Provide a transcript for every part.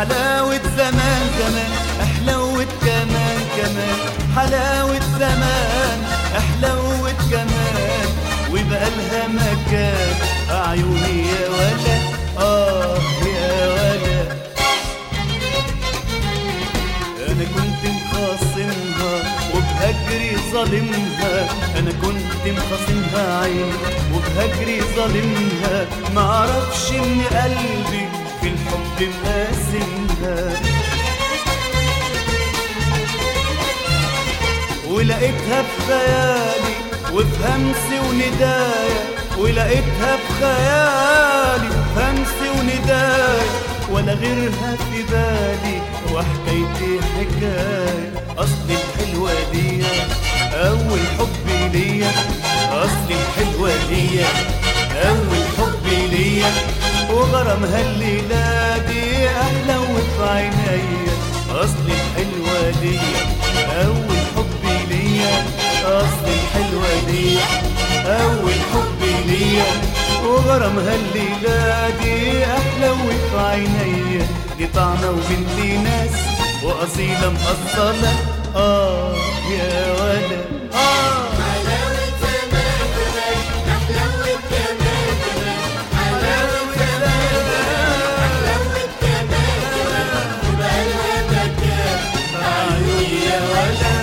حلاوة زمان زمان حلاوة كمان كمان حلاوة زمان حلاوة كمان وبقى لها مكان عيوني يا ولا آه يا ولا أنا كنت مخاصمها وبهجري ظالمها أنا كنت مخاصمها عين وبهجري ظالمها معرفش إن قلبي في الحب مقاسمها ولقيتها في خيالي وفي همسي وندايا ولقيتها في خيالي وفي همسي وندايا ولا غيرها في بالي وحكايتي حكاية أصل الحلوة دي أول حب ليا أصل الحلوة دي أول حب ليا وغرامها الليلة دي أحلى وفي عينيا أصل الحلوة دي أول حب ليا أصل الحلوة دي أول حب ليا وغرامها الليلة دي أحلى وفي عينيا دي طعنة وبنتي ناس وأصيلة مقصلة آه يا ولا آه حلاوة زمان زمان أحلوة كمان كمان حلاوة زمان أحلوة كمان كمان وبقى لها مكان عيوني يا ولا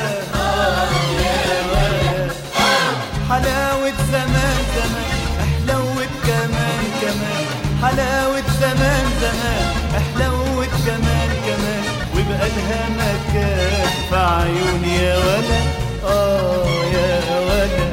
حلاوة زمان زمان حلاوة كمان كمان حلاوة زمان زمان حلاوة كمان كمان ويبقى لها مكان في عيوني يا ولا آه يا ولا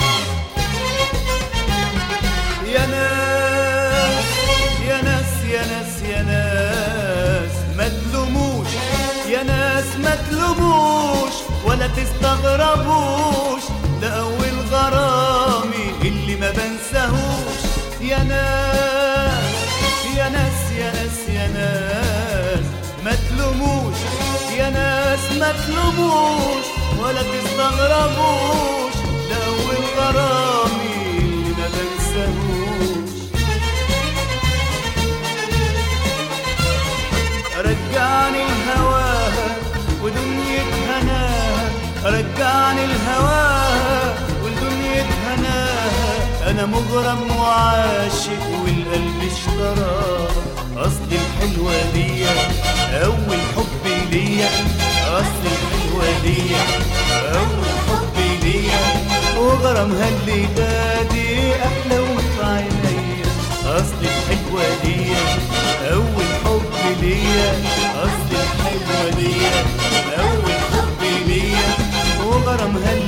يا ناس يا ناس يا ناس يا ناس ما تلوموش يا ناس ما تلوموش ولا تستغربوش ده أول غرامي اللي ما بنساهوش يا ناس يا ناس يا ناس يا ناس ما تلوموش يا ناس ما تلوموش ولا تستغربوش ده أول غرامي اللي ما بنساهوش رجعني لهواها ودنيا هناها رجعني لهواها ودنيا هناها انا مغرم وعاشق والقلب اشتراها اصل الحلوه دي اول حب ليا اصل الحلوه دي اول حب ليا وغرامها الليله دي احلى وفي عينيا اصل الحلوه دي اول حب ليا اصل الحلوه دي اول حب ليا وغرامها